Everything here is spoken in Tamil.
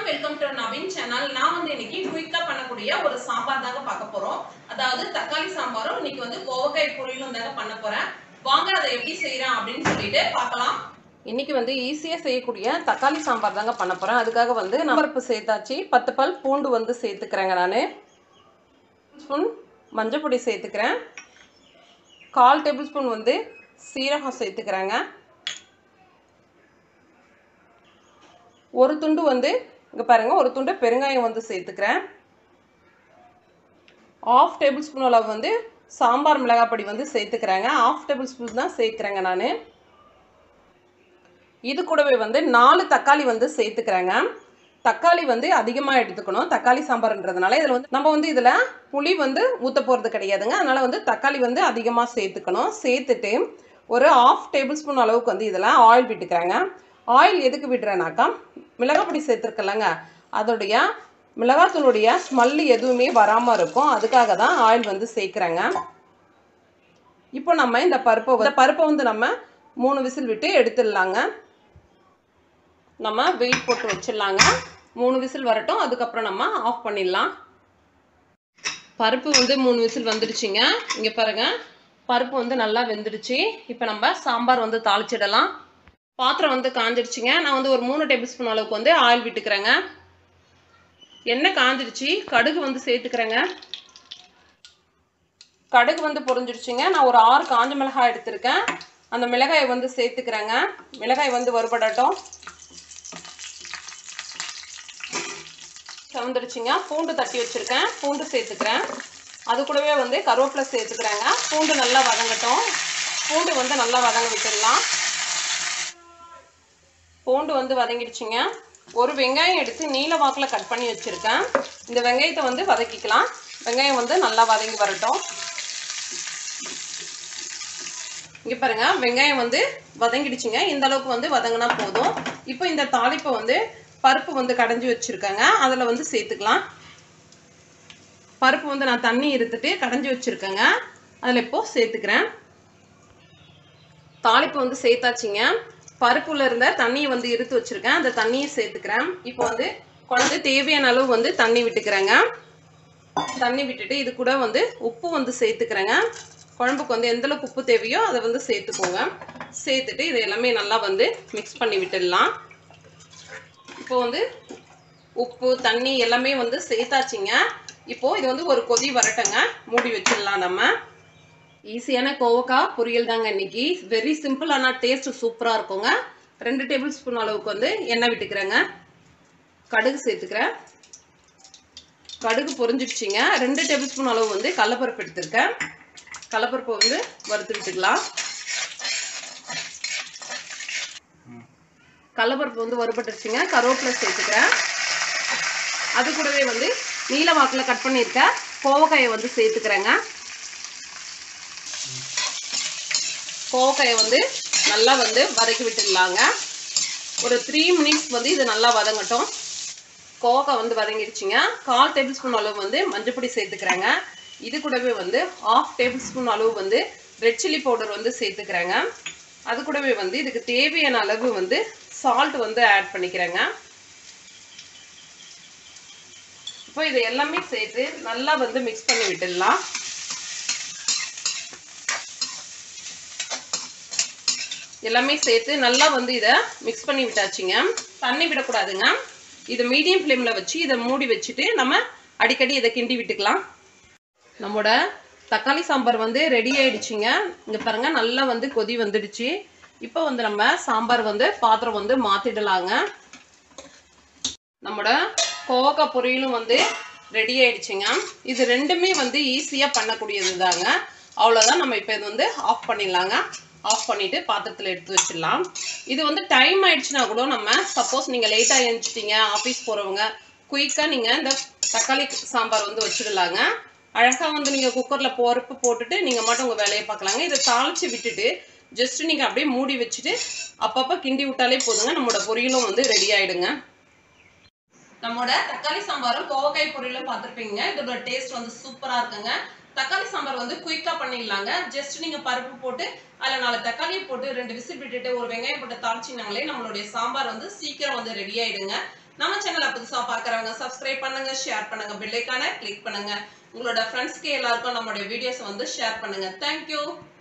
வெல்கம் டு நவீன் சேனல் நான் வந்து இன்னைக்கு குயிக்கா பண்ணக்கூடிய ஒரு சாம்பார் தாங்க பார்க்க போறோம் அதாவது தக்காளி சாம்பாரும் இன்னைக்கு வந்து கோவக்காய் பொரியலும் தாங்க பண்ண போறேன் வாங்க அதை எப்படி செய்யறேன் அப்படின்னு சொல்லிட்டு பார்க்கலாம் இன்னைக்கு வந்து ஈஸியா செய்யக்கூடிய தக்காளி சாம்பார் தாங்க பண்ண போறேன் அதுக்காக வந்து நம்பருப்பு சேர்த்தாச்சு பத்து பல் பூண்டு வந்து சேர்த்துக்கிறேங்க நான் ஸ்பூன் மஞ்சள் பொடி சேர்த்துக்கிறேன் கால் டேபிள் ஸ்பூன் வந்து சீரகம் சேர்த்துக்கிறேங்க ஒரு துண்டு வந்து இங்கே பாருங்க ஒரு துண்டு பெருங்காயம் வந்து சேர்த்துக்கிறேன் ஆஃப் டேபிள் ஸ்பூன் அளவு வந்து சாம்பார் மிளகாய் பொடி வந்து சேர்த்துக்கிறேங்க ஆஃப் டேபிள் ஸ்பூன் தான் சேர்க்குறேங்க நான் இது கூடவே வந்து நாலு தக்காளி வந்து சேர்த்துக்கிறேங்க தக்காளி வந்து அதிகமாக எடுத்துக்கணும் தக்காளி சாம்பார்ன்றதுனால இதில் வந்து நம்ம வந்து இதில் புளி வந்து ஊற்ற போகிறது கிடையாதுங்க அதனால் வந்து தக்காளி வந்து அதிகமாக சேர்த்துக்கணும் சேர்த்துட்டு ஒரு ஆஃப் டேபிள் ஸ்பூன் அளவுக்கு வந்து இதில் ஆயில் விட்டுக்கிறேங்க ஆயில் எதுக்கு விடுறேனாக்கா மிளகாய் பொடி சேர்த்துருக்கலங்க அதோடைய மிளகாத்தூளுடைய ஸ்மெல் எதுவுமே வராமல் இருக்கும் அதுக்காக தான் ஆயில் வந்து சேர்க்குறேங்க இப்போ நம்ம இந்த பருப்பை இந்த பருப்பை வந்து நம்ம மூணு விசில் விட்டு எடுத்துடலாங்க நம்ம வெயிட் போட்டு வச்சிடலாங்க மூணு விசில் வரட்டும் அதுக்கப்புறம் நம்ம ஆஃப் பண்ணிடலாம் பருப்பு வந்து மூணு விசில் வந்துடுச்சுங்க இங்கே பாருங்க பருப்பு வந்து நல்லா வெந்துடுச்சு இப்போ நம்ம சாம்பார் வந்து தாளிச்சிடலாம் பாத்திரம் வந்து காஞ்சிடுச்சுங்க நான் வந்து ஒரு மூணு டேபிள் ஸ்பூன் அளவுக்கு வந்து ஆயில் விட்டுக்கிறேங்க எண்ணெய் காஞ்சிடுச்சு கடுகு வந்து சேர்த்துக்கிறேங்க கடுகு வந்து பொரிஞ்சிடுச்சுங்க நான் ஒரு ஆறு காஞ்ச மிளகாய் எடுத்திருக்கேன் அந்த மிளகாயை வந்து சேர்த்துக்கிறேங்க மிளகாய் வந்து வறுபடட்டும் செவந்துடுச்சுங்க பூண்டு தட்டி வச்சுருக்கேன் பூண்டு சேர்த்துக்கிறேன் அது கூடவே வந்து கருவேப்பிலை சேர்த்துக்கிறேங்க பூண்டு நல்லா வதங்கட்டும் பூண்டு வந்து நல்லா வதங்க விட்டுடலாம் பூண்டு வந்து வதங்கிடுச்சுங்க ஒரு வெங்காயம் எடுத்து நீல வாக்கில் கட் பண்ணி வச்சுருக்கேன் இந்த வெங்காயத்தை வந்து வதக்கிக்கலாம் வெங்காயம் வந்து நல்லா வதங்கி வரட்டும் இங்கே பாருங்க வெங்காயம் வந்து வதங்கிடுச்சுங்க இந்த அளவுக்கு வந்து வதங்கினா போதும் இப்போ இந்த தாளிப்பை வந்து பருப்பு வந்து கடைஞ்சி வச்சுருக்கேங்க அதில் வந்து சேர்த்துக்கலாம் பருப்பு வந்து நான் தண்ணி இருத்துட்டு கடைஞ்சி வச்சுருக்கேங்க அதில் இப்போ சேர்த்துக்கிறேன் தாளிப்பு வந்து சேர்த்தாச்சுங்க பருப்புல இருந்த தண்ணியை வந்து இருத்து வச்சிருக்கேன் அந்த தண்ணியை சேர்த்துக்கிறேன் இப்போ வந்து குழந்தை தேவையான அளவு வந்து தண்ணி விட்டுக்கிறேங்க தண்ணி விட்டுட்டு இது கூட வந்து உப்பு வந்து சேர்த்துக்கிறேங்க குழம்புக்கு வந்து எந்த அளவுக்கு உப்பு தேவையோ அதை வந்து சேர்த்துக்கோங்க சேர்த்துட்டு இது எல்லாமே நல்லா வந்து மிக்ஸ் பண்ணி விட்டுடலாம் இப்போ வந்து உப்பு தண்ணி எல்லாமே வந்து சேர்த்தாச்சுங்க இப்போ இது வந்து ஒரு கொதி வரட்டங்க மூடி வச்சிடலாம் நம்ம ஈஸியான கோவக்காய் பொரியல் தாங்க இன்னைக்கு வெரி சிம்பிள் ஆனால் டேஸ்ட் சூப்பராக இருக்குங்க ரெண்டு டேபிள் ஸ்பூன் அளவுக்கு வந்து எண்ணெய் விட்டுக்கிறேங்க கடுகு சேர்த்துக்கிறேன் கடுகு பொரிஞ்சிடுச்சிங்க ரெண்டு டேபிள் ஸ்பூன் அளவு வந்து கடலப்பருப்பு எடுத்திருக்கேன் கடலப்பருப்பை வந்து வறுத்து விட்டுக்கலாம் கடலப்பருப்பு வந்து வறுபட்டுருச்சுங்க கருவேப்பிலை சேர்த்துக்கிறேன் அது கூடவே வந்து நீல வாக்கில் கட் பண்ணியிருக்க கோவக்காயை வந்து சேர்த்துக்கிறேங்க கோவக்காயை வந்து நல்லா வந்து வதக்கி விட்டுடலாங்க ஒரு த்ரீ மினிட்ஸ் வந்து இது நல்லா வதங்கட்டும் கோவக்காய் வந்து வதங்கிடுச்சுங்க கால் டேபிள் ஸ்பூன் அளவு வந்து மஞ்சப்பொடி சேர்த்துக்கிறேங்க இது கூடவே வந்து ஆஃப் டேபிள் ஸ்பூன் அளவு வந்து ரெட் சில்லி பவுடர் வந்து சேர்த்துக்கிறேங்க அது கூடவே வந்து இதுக்கு தேவையான அளவு வந்து சால்ட் வந்து ஆட் பண்ணிக்கிறேங்க இப்போ இது எல்லாமே சேர்த்து நல்லா வந்து மிக்ஸ் பண்ணி விட்டுடலாம் எல்லாமே சேர்த்து நல்லா வந்து இதை மிக்ஸ் பண்ணி விட்டாச்சுங்க தண்ணி விடக்கூடாதுங்க இதை மீடியம் ஃப்ளேமில் வச்சு இதை மூடி வச்சுட்டு நம்ம அடிக்கடி இதை கிண்டி விட்டுக்கலாம் நம்மளோட தக்காளி சாம்பார் வந்து ரெடி ஆயிடுச்சுங்க இங்கே பாருங்க நல்லா வந்து கொதி வந்துடுச்சு இப்போ வந்து நம்ம சாம்பார் வந்து பாத்திரம் வந்து மாற்றிடலாங்க நம்மளோட கோவக்காய் பொரியலும் வந்து ரெடி ஆயிடுச்சுங்க இது ரெண்டுமே வந்து ஈஸியாக பண்ணக்கூடியது தாங்க அவ்வளோதான் நம்ம இப்போ இது வந்து ஆஃப் பண்ணிடலாங்க ஆஃப் பண்ணிவிட்டு பாத்திரத்தில் எடுத்து வச்சிடலாம் இது வந்து டைம் ஆயிடுச்சுன்னா கூட நம்ம சப்போஸ் நீங்கள் லேட்டாக எழுந்துச்சிட்டிங்க ஆஃபீஸ் போகிறவங்க குயிக்காக நீங்கள் இந்த தக்காளி சாம்பார் வந்து வச்சிடலாங்க அழகாக வந்து நீங்கள் குக்கரில் பருப்பு போட்டுட்டு நீங்கள் மட்டும் உங்கள் வேலையை பார்க்கலாங்க இதை தாளித்து விட்டுட்டு ஜஸ்ட் நீங்கள் அப்படியே மூடி வச்சுட்டு அப்பப்போ கிண்டி விட்டாலே போதுங்க நம்மளோட பொரியலும் வந்து ரெடி ஆகிடுங்க நம்மளோட தக்காளி சாம்பாரும் கோவக்காய் பொரியலும் பார்த்துருப்பீங்க இதோட டேஸ்ட் வந்து சூப்பராக இருக்குங்க தக்காளி சாம்பார் வந்து குயிக்காக பண்ணிடலாங்க ஜஸ்ட் நீங்கள் பருப்பு போட்டு அதில் நாலு தக்காளியை போட்டு ரெண்டு விசில் விட்டுட்டு ஒரு வெங்காயம் போட்டு தாளிச்சினாங்களே நம்மளுடைய சாம்பார் வந்து சீக்கிரம் வந்து ரெடி ஆயிடுங்க நம்ம சேனலை புதுசா பார்க்கறவங்க சப்ஸ்கிரைப் பண்ணுங்க ஷேர் பண்ணுங்க பெல் ஐக்கானை கிளிக் பண்ணுங்க உங்களோட ஃப்ரெண்ட்ஸ்க்கு எல்லாருக்கும் நம்மளுடைய வீடியோஸ் வந்து ஷேர் பண்ணுங்க தேங்க்யூ